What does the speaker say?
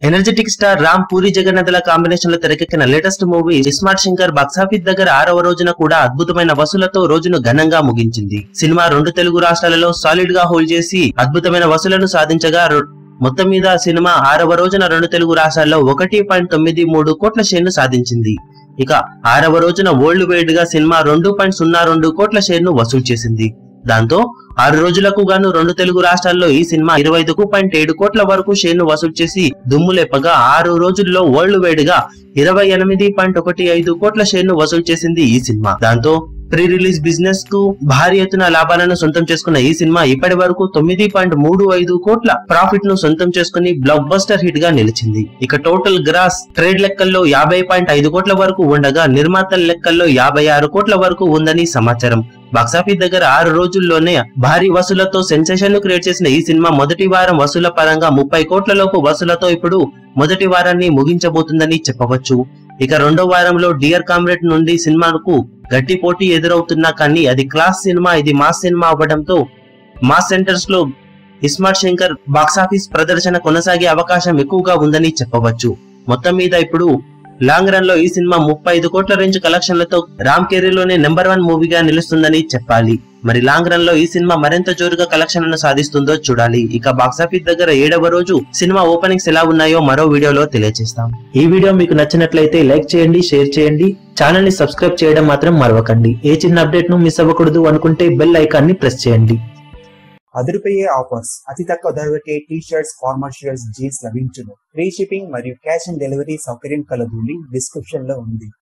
energetic star Ram Puri జగన్నాథ్ల combination లో తెరకెక్కిన latest movie Smart Shankar box office దగ్గర ఆరవ రోజున కూడా అద్భుతమైన వసూలతో రోజును ఘనంగా ముగించింది సినిమా రెండు తెలుగు రాష్ట్రాలలో సాలిడ్ గా హోల్డ్ చేసి అద్భుతమైన వసూలను సాధించగా రొ- మొత్తం మీద సినిమా ఆరవ రోజున రెండు తెలుగు రాష్ట్రాల్లో ఒకటి పాయింట్ తొమ్మిది మూడు కోట్ల షేర్ ను సాధించింది ఇక ఆరవ రోజున వరల్డ్ వైడ్ గా సినిమా రెండు పాయింట్ సున్నా రెండు కోట్ల షేర్ ను వసూలు చేసింది దాంతో ఆరు రోజులకు గాను రెండు తెలుగు రాష్ట్రాల్లో ఈ సినిమా ఇరవై ఐదు పాయింట్ ఏడు కోట్ల వరకు షేర్ ను వసూలు చేసి దుమ్ము లేపగా ఆరు రోజుల్లో వరల్డ్ వైడ్ గా ఇరవై ఎనిమిది పాయింట్ ఒకటి ఐదు కోట్ల షేర్ ను వసూలు చేసింది ఈ సినిమా దాంతో ప్రీ రిలీజ్ బిజినెస్ కు భారీ ఎత్తున లాభాలను సొంతం చేసుకున్న ఈ సినిమా ఇప్పటి వరకు తొమ్మిది పాయింట్ మూడు ఐదు కోట్ల ప్రాఫిట్ ను సొంతం చేసుకుని బ్లాక్ బస్టర్ హిట్ గా నిలిచింది ఇక టోటల్ గ్రాస్ ట్రేడ్ లెక్కల్లో యాభై పాయింట్ ఐదు కోట్ల వరకు ఉండగా నిర్మాతల లెక్కల్లో యాభై ఆరు కోట్ల వరకు ఉందని సమాచారం బాక్సాఫీస్ దగ్గర ఆరు రోజుల్లోనే భారీ వసూలతో సెన్సేషన్ ను క్రియేట్ చేసిన ఈ సినిమా మొదటి వారం వసూల పరంగా ముప్పై కోట్ల లోపు వసూలతో ఇప్పుడు మొదటి వారాన్ని ముగించబోతుందని చెప్పవచ్చు ఇక రెండో వారంలో డియర్ కామ్రేడ్ నుండి సినిమాకు గట్టి పోటీ ఎదురవుతున్నా కానీ అది క్లాస్ సినిమా ఇది మాస్ సినిమా అవ్వడంతో మాస్ సెంటర్స్ లో ఇస్మార్ట్ శంకర్ బాక్సాఫీస్ ప్రదర్శన కొనసాగే అవకాశం ఎక్కువగా ఉందని చెప్పవచ్చు మొత్తం మీద ఇప్పుడు లాంగ్ రన్ లో ఈ సినిమా ముప్పై ఐదు కోట్ల రేంజ్ కలెక్షన్లతో రామ్ కెరీర్లోనే నెంబర్ వన్ మూవీగా నిలుస్తుందని చెప్పాలి మరి లాంగ్ రన్ లో ఈ సినిమా మరింత జోరుగా కలెక్షన్లను సాధిస్తుందో చూడాలి ఇక బాక్సాఫీస్ దగ్గర ఏడవ రోజు సినిమా ఓపెనింగ్స్ ఎలా ఉన్నాయో మరో వీడియోలో తెలియజేస్తాం ఈ వీడియో మీకు నచ్చినట్లయితే లైక్ చేయండి షేర్ చేయండి ఛానల్ ని సబ్స్క్రైబ్ చేయడం మాత్రం మరవకండి ఏ చిన్న అప్డేట్ ను మిస్ అవ్వకూడదు అనుకుంటే బెల్ ఐకాన్ ని ప్రెస్ చేయండి అదిరిపోయే ఆఫర్స్ అతి తక్కువ ధరకే T shirts formal shirts jeans లభించును ఫ్రీ షిప్పింగ్ మరియు క్యాష్ ఆన్ డెలివరీ సౌకర్యం కలదు లింక్ డిస్క్రిప్షన్ లో ఉంది